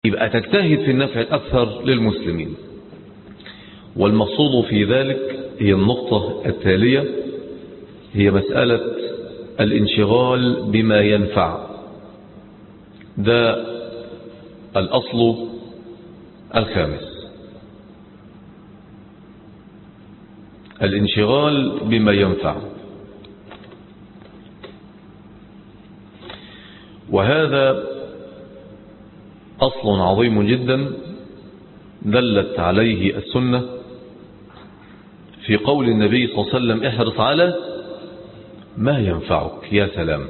يبقى تجتهد في النفع الأكثر للمسلمين والمقصود في ذلك هي النقطة التالية هي مسألة الانشغال بما ينفع ده الأصل الخامس الانشغال بما ينفع وهذا أصل عظيم جدا دلت عليه السنة في قول النبي صلى الله عليه وسلم احرص على ما ينفعك يا سلام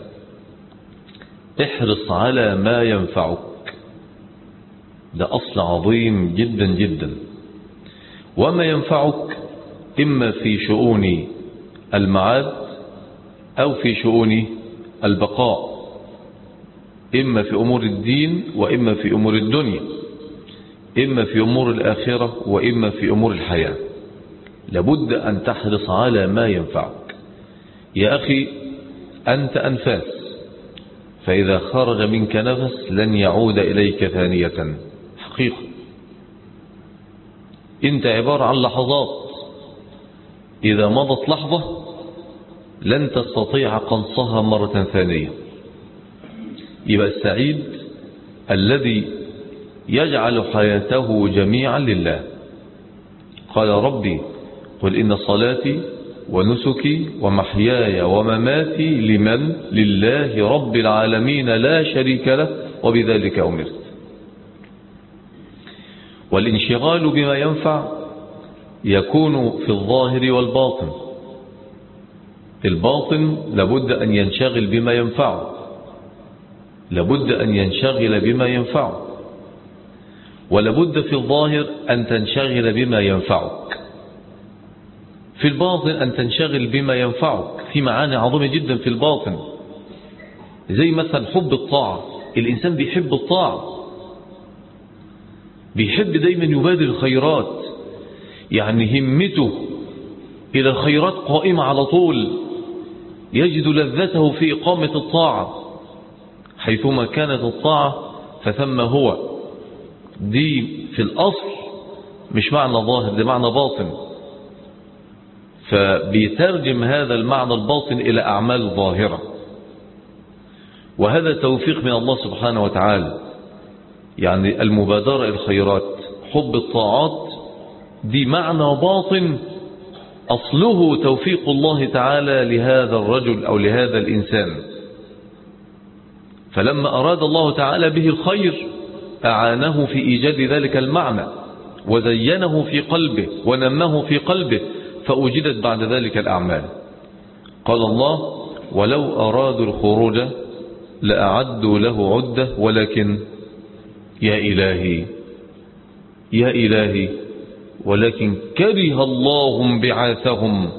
احرص على ما ينفعك ده أصل عظيم جدا جدا وما ينفعك إما في شؤون المعاد أو في شؤون البقاء إما في أمور الدين وإما في أمور الدنيا إما في أمور الآخرة وإما في أمور الحياة لابد أن تحرص على ما ينفعك يا أخي أنت أنفاس فإذا خرج منك نفس لن يعود إليك ثانية حقيقة أنت عبارة عن لحظات إذا مضت لحظة لن تستطيع قنصها مرة ثانية يبقى السعيد الذي يجعل حياته جميعا لله قال ربي قل إن صلاتي ونسكي ومحياي ومماتي لمن لله رب العالمين لا شريك له وبذلك أمرت والانشغال بما ينفع يكون في الظاهر والباطن الباطن لابد أن ينشغل بما ينفعه لابد أن ينشغل بما ينفعه ولابد في الظاهر أن تنشغل بما ينفعك في الباطن أن تنشغل بما ينفعك في معاني عظيمة جدا في الباطن زي مثلا حب الطاعة الإنسان بيحب الطاعة بيحب دايما يبادر الخيرات يعني همته إلى الخيرات قائمة على طول يجد لذته في إقامة الطاعة حيثما كانت الطاعة فثم هو دي في الأصل مش معنى ظاهر ده معنى باطن فبيترجم هذا المعنى الباطن إلى أعمال ظاهرة وهذا توفيق من الله سبحانه وتعالى يعني المبادرة الخيرات حب الطاعات دي معنى باطن أصله توفيق الله تعالى لهذا الرجل أو لهذا الإنسان فلما أراد الله تعالى به الخير أعانه في إيجاد ذلك المعنى وزينه في قلبه ونمه في قلبه فأوجدت بعد ذلك الأعمال قال الله ولو أرادوا الخروج لأعدوا له عدة ولكن يا إلهي يا إلهي ولكن كره الله بعاثهم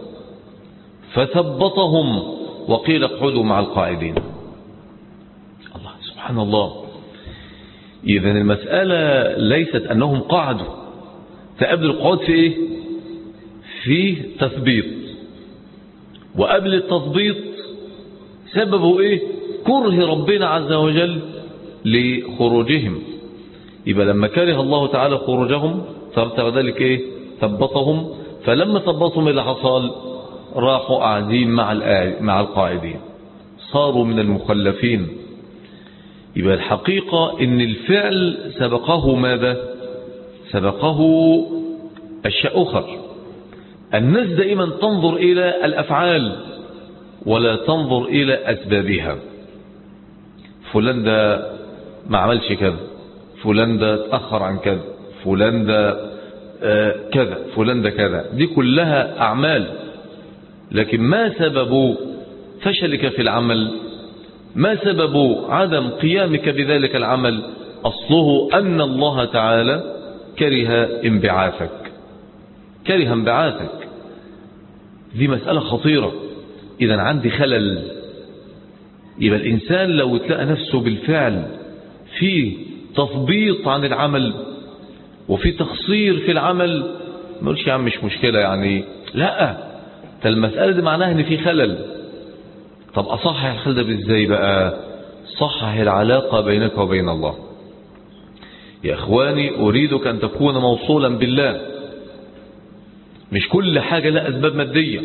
فثبطهم وقيل اقعدوا مع القاعدين الله سبحان الله إذن المسألة ليست أنهم قعدوا فقبل القعود في إيه في تثبيط وقبل التثبيط سببه إيه كره ربنا عز وجل لخروجهم يبقى لما كره الله تعالى خروجهم ترتب ذلك ايه ثبطهم فلما ثبطهم اللي حصل راحوا قاعدين مع مع القاعدين صاروا من المخلفين يبقى الحقيقة ان الفعل سبقه ماذا سبقه أشياء أخر الناس دائما تنظر إلى الأفعال ولا تنظر إلى أسبابها فلان ده ما عملش كذا فلان ده اتأخر عن كذا فلان ده آه كذا فلان ده كذا دي كلها أعمال لكن ما سبب فشلك في العمل ما سبب عدم قيامك بذلك العمل أصله أن الله تعالى كره انبعاثك كره انبعاثك دي مسألة خطيرة إذا عندي خلل يبقى الإنسان لو تلاقى نفسه بالفعل في تثبيط عن العمل وفي تقصير في العمل ما يقولش يا عم مش مشكلة يعني لا فالمسألة دي معناها ان في خلل طب اصحح الخلل ده ازاي بقى صحح العلاقة بينك وبين الله يا إخواني أريدك أن تكون موصولا بالله مش كل حاجة لها أسباب مادية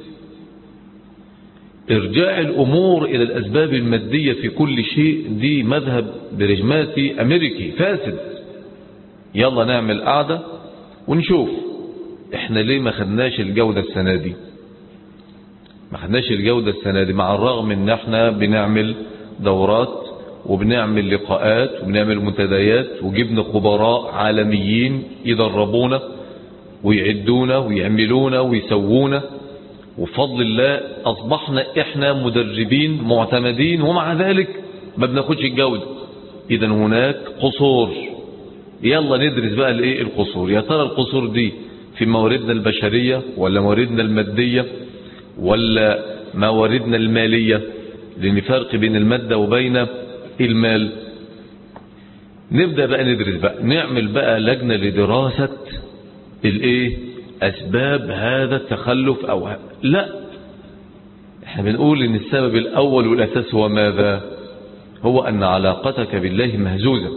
ارجاع الأمور إلى الأسباب المادية في كل شيء دي مذهب برجماتي أمريكي فاسد يلا نعمل قعدة ونشوف احنا ليه ما خدناش الجودة السنة دي ما خدناش الجودة السنة دي مع الرغم ان احنا بنعمل دورات وبنعمل لقاءات وبنعمل منتديات وجبنا خبراء عالميين يدربونا ويعدونا ويعملونا ويسوونا وفضل الله أصبحنا إحنا مدربين معتمدين ومع ذلك ما بناخدش الجودة إذا هناك قصور يلا ندرس بقى الايه القصور يا ترى القصور دي في مواردنا البشرية ولا مواردنا المادية ولا مواردنا المالية لأن فرق بين المادة وبين المال نبدأ بقى ندرس بقى نعمل بقى لجنة لدراسة الايه اسباب هذا التخلف او ه... لا احنا بنقول ان السبب الاول والاساس هو ماذا هو ان علاقتك بالله مهزوزة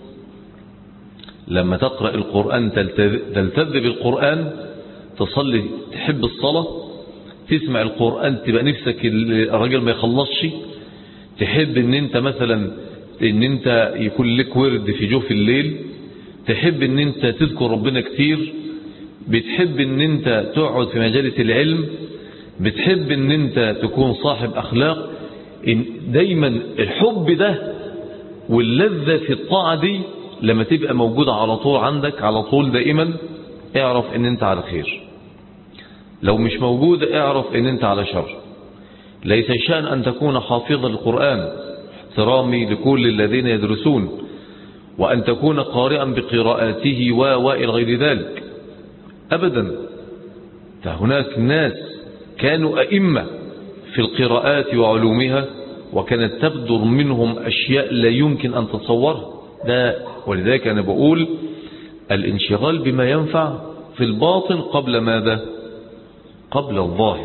لما تقرأ القرآن تلتذ بالقرآن تصلي تحب الصلاة تسمع القرآن تبقى نفسك الراجل ما يخلصش تحب ان انت مثلا ان انت يكون لك ورد في جوف الليل تحب ان انت تذكر ربنا كتير بتحب ان انت تقعد في مجالس العلم بتحب ان انت تكون صاحب اخلاق إن دايما الحب ده واللذة في الطاعة دي لما تبقى موجودة على طول عندك على طول دائما اعرف ان انت على خير لو مش موجودة اعرف ان انت على شر ليس شأن ان تكون حافظا للقرآن احترامي لكل الذين يدرسون وأن تكون قارئا بقراءاته وإلى غير ذلك أبدا فهناك ناس كانوا أئمة في القراءات وعلومها وكانت تبدر منهم أشياء لا يمكن أن تتصورها ده ولذلك أنا بقول الانشغال بما ينفع في الباطن قبل ماذا قبل الظاهر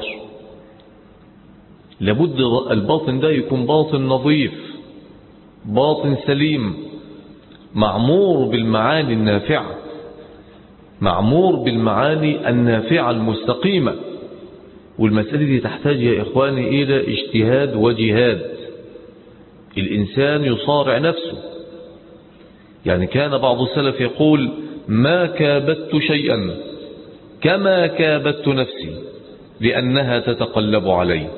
لابد الباطن ده يكون باطن نظيف باطن سليم معمور بالمعاني النافعة معمور بالمعاني النافعة المستقيمة والمسألة دي تحتاج يا إخواني إلى اجتهاد وجهاد الإنسان يصارع نفسه يعني كان بعض السلف يقول ما كابدت شيئا كما كابدت نفسي لأنها تتقلب علي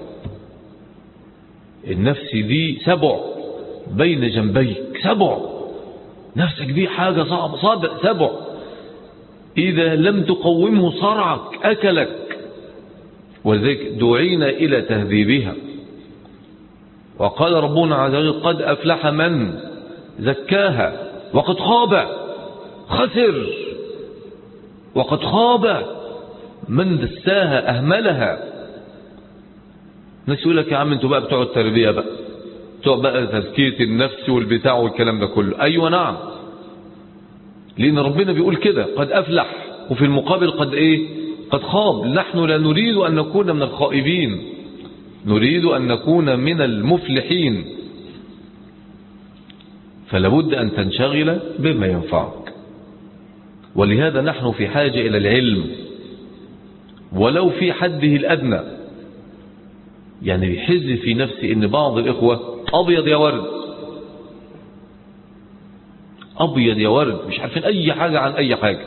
النفس دي سبع بين جنبيك سبع نفسك دي حاجة صعبة صادق سبع إذا لم تقومه صرعك أكلك ولذلك دعينا إلى تهذيبها وقال ربنا عز وجل قد أفلح من زكاها وقد خاب خسر وقد خاب من دساها أهملها ناس يقول لك يا عم انتوا بقى بتوع التربية بقى بتوع بقى تزكية النفس والبتاع والكلام ده كله أيوة نعم لأن ربنا بيقول كده قد أفلح وفي المقابل قد إيه قد خاب نحن لا نريد أن نكون من الخائبين نريد أن نكون من المفلحين فلابد أن تنشغل بما ينفعك ولهذا نحن في حاجة إلى العلم ولو في حده الأدنى يعني بيحز في نفسي ان بعض الإخوة أبيض يا ورد أبيض يا ورد مش عارفين أي حاجة عن أي حاجة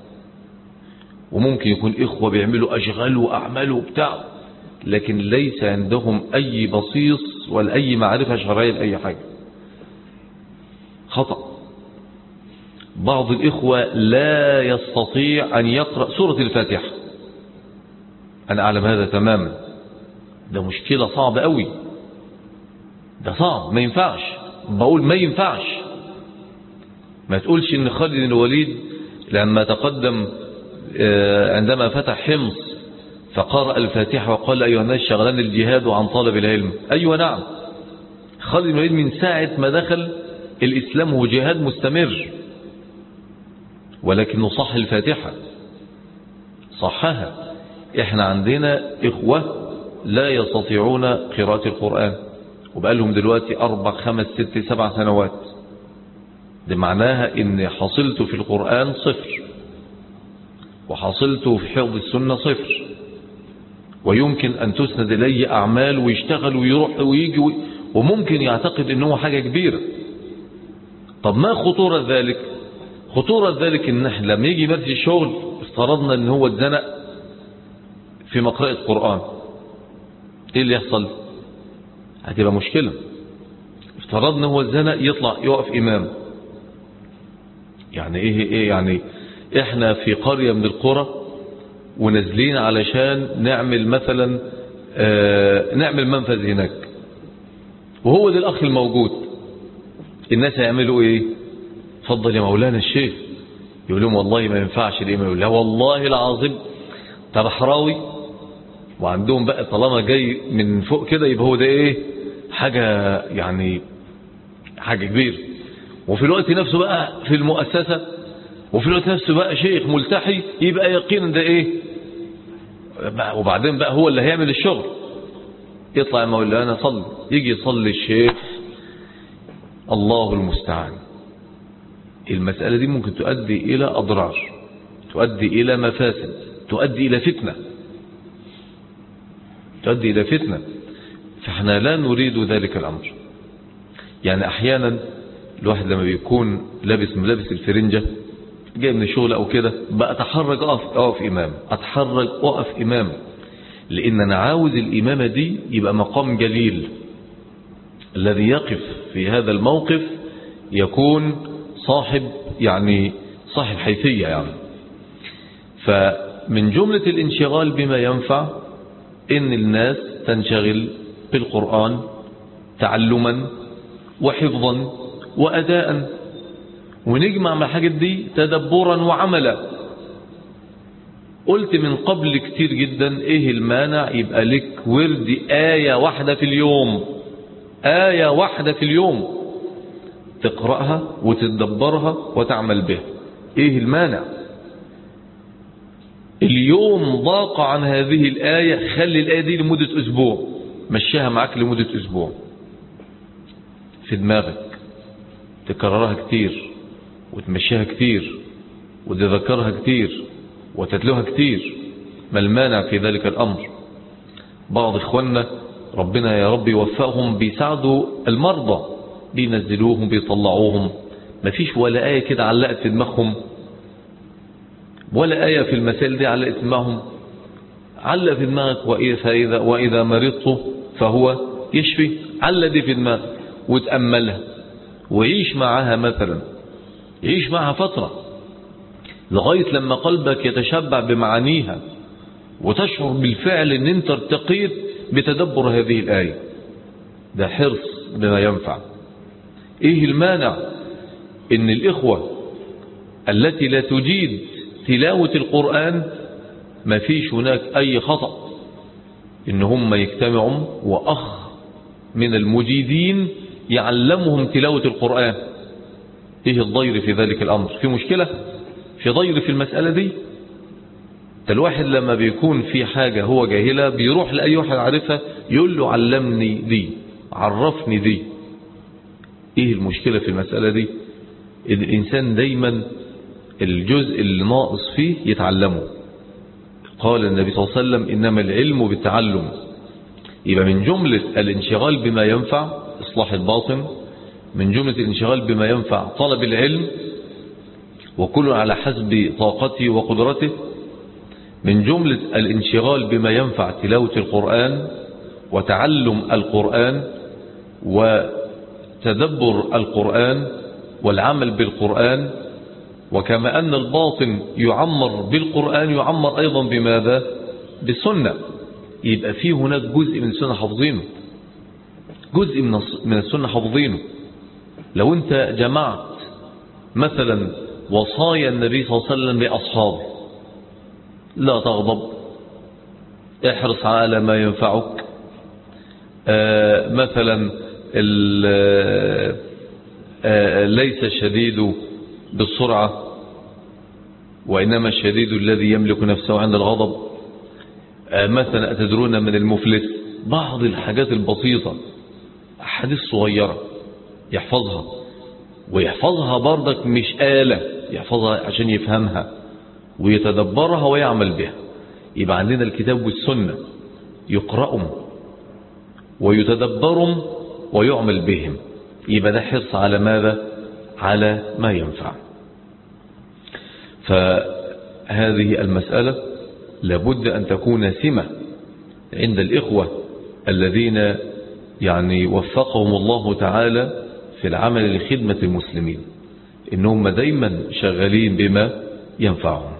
وممكن يكون إخوة بيعملوا أشغال وأعمال وبتاع لكن ليس عندهم أي بصيص ولا أي معرفة شرعية لأي حاجة خطأ بعض الإخوة لا يستطيع أن يقرأ سورة الفاتحة أنا أعلم هذا تماما ده مشكلة صعبة قوي ده صعب ما ينفعش بقول ما ينفعش ما تقولش ان خالد بن الوليد لما تقدم عندما فتح حمص فقرأ الفاتحة وقال أيها الناس شغلان الجهاد عن طالب العلم أيوة نعم خالد بن الوليد من ساعة ما دخل الإسلام هو جهاد مستمر ولكنه صح الفاتحة صحها احنا عندنا إخوة لا يستطيعون قراءة القرآن وبقى لهم دلوقتي أربع خمس ست سبع سنوات ده معناها ان حصلت في القرآن صفر وحصلت في حفظ السنة صفر ويمكن أن تسند إلي أعمال ويشتغل ويروح ويجي وممكن يعتقد أنه حاجة كبيرة طب ما خطورة ذلك خطورة ذلك ان احنا لما يجي يمارس الشغل افترضنا ان هو اتزنق في مقرأة قرآن ايه اللي يحصل هتبقى مشكلة افترضنا هو اتزنق يطلع يقف امام يعني ايه ايه يعني احنا في قرية من القرى ونازلين علشان نعمل مثلا اه نعمل منفذ هناك وهو ده الاخ الموجود الناس هيعملوا ايه اتفضل يا مولانا الشيخ يقول لهم والله ما ينفعش الامام يقول لا والله العظيم تبحراوي وعندهم بقى طالما جاي من فوق كده يبقى هو ده ايه حاجة يعني حاجة كبيرة وفي الوقت نفسه بقى في المؤسسة وفي الوقت نفسه بقى شيخ ملتحي يبقى يقينا ده ايه وبعدين بقى هو اللي هيعمل الشغل يطلع يا مولانا صلي يجي يصلي الشيخ الله المستعان المسألة دي ممكن تؤدي إلى أضرار تؤدي إلى مفاسد تؤدي إلى فتنة تؤدي إلى فتنة فاحنا لا نريد ذلك الأمر يعني أحيانا الواحد لما بيكون لابس ملابس الفرنجة جاي من الشغل أو كده بقى أتحرج أقف, أقف إمام أتحرج أقف إمام لأن أنا عاوز الإمامة دي يبقى مقام جليل الذي يقف في هذا الموقف يكون صاحب يعني صاحب حيثية يعني فمن جملة الانشغال بما ينفع ان الناس تنشغل بالقرآن تعلما وحفظا وأداء ونجمع مع الحاجات دي تدبرا وعملا قلت من قبل كتير جدا ايه المانع يبقى لك ورد آية واحدة في اليوم آية واحدة في اليوم تقرأها وتدبرها وتعمل بها ايه المانع اليوم ضاق عن هذه الآية خلي الآية دي لمدة أسبوع مشيها معاك لمدة أسبوع في دماغك تكررها كتير وتمشيها كتير وتذكرها كتير وتتلوها كتير ما المانع في ذلك الأمر بعض إخواننا ربنا يا رب يوفقهم بيساعدوا المرضى بينزلوهم بيطلعوهم مفيش ولا آية كده علقت في دماغهم ولا آية في المسائل دي علقت في دماغهم علق في دماغك وإذا, وإذا مرضت فهو يشفي علق دي في دماغك وتأملها وعيش معها مثلا عيش معها فترة لغاية لما قلبك يتشبع بمعانيها وتشعر بالفعل ان انت ارتقيت بتدبر هذه الآية ده حرص بما ينفع ايه المانع ان الاخوة التي لا تجيد تلاوة القرآن ما فيش هناك اي خطأ ان هم يجتمعوا واخ من المجيدين يعلمهم تلاوة القرآن ايه الضير في ذلك الامر في مشكلة في ضير في المسألة دي الواحد لما بيكون في حاجة هو جاهلة بيروح لأي واحد عارفها يقول له علمني دي عرفني دي ايه المشكلة في المسألة دي ان الانسان دايما الجزء اللي ناقص فيه يتعلمه قال النبي صلى الله عليه وسلم انما العلم بالتعلم يبقى من جملة الانشغال بما ينفع اصلاح الباطن من جملة الانشغال بما ينفع طلب العلم وكل على حسب طاقته وقدرته من جملة الانشغال بما ينفع تلاوة القرآن وتعلم القرآن وتدبر القرآن والعمل بالقرآن وكما أن الباطن يعمر بالقرآن يعمر أيضا بماذا بالسنة يبقى فيه هناك جزء من السنة حافظينه جزء من السنة حافظينه لو انت جمعت مثلا وصايا النبي صلى الله عليه وسلم لأصحابه لا تغضب احرص على ما ينفعك آه مثلا آه ليس الشديد بالسرعة وإنما الشديد الذي يملك نفسه عند الغضب آه مثلا أتدرون من المفلس بعض الحاجات البسيطة أحاديث صغيرة يحفظها ويحفظها برضك مش آلة يحفظها عشان يفهمها ويتدبرها ويعمل بها يبقى عندنا الكتاب والسنة يقرأهم ويتدبرهم ويعمل بهم يبقى ده حرص على ماذا على ما ينفع فهذه المسألة لابد أن تكون سمة عند الإخوة الذين يعني وفقهم الله تعالى في العمل لخدمة المسلمين إنهم دايما شغالين بما ينفعهم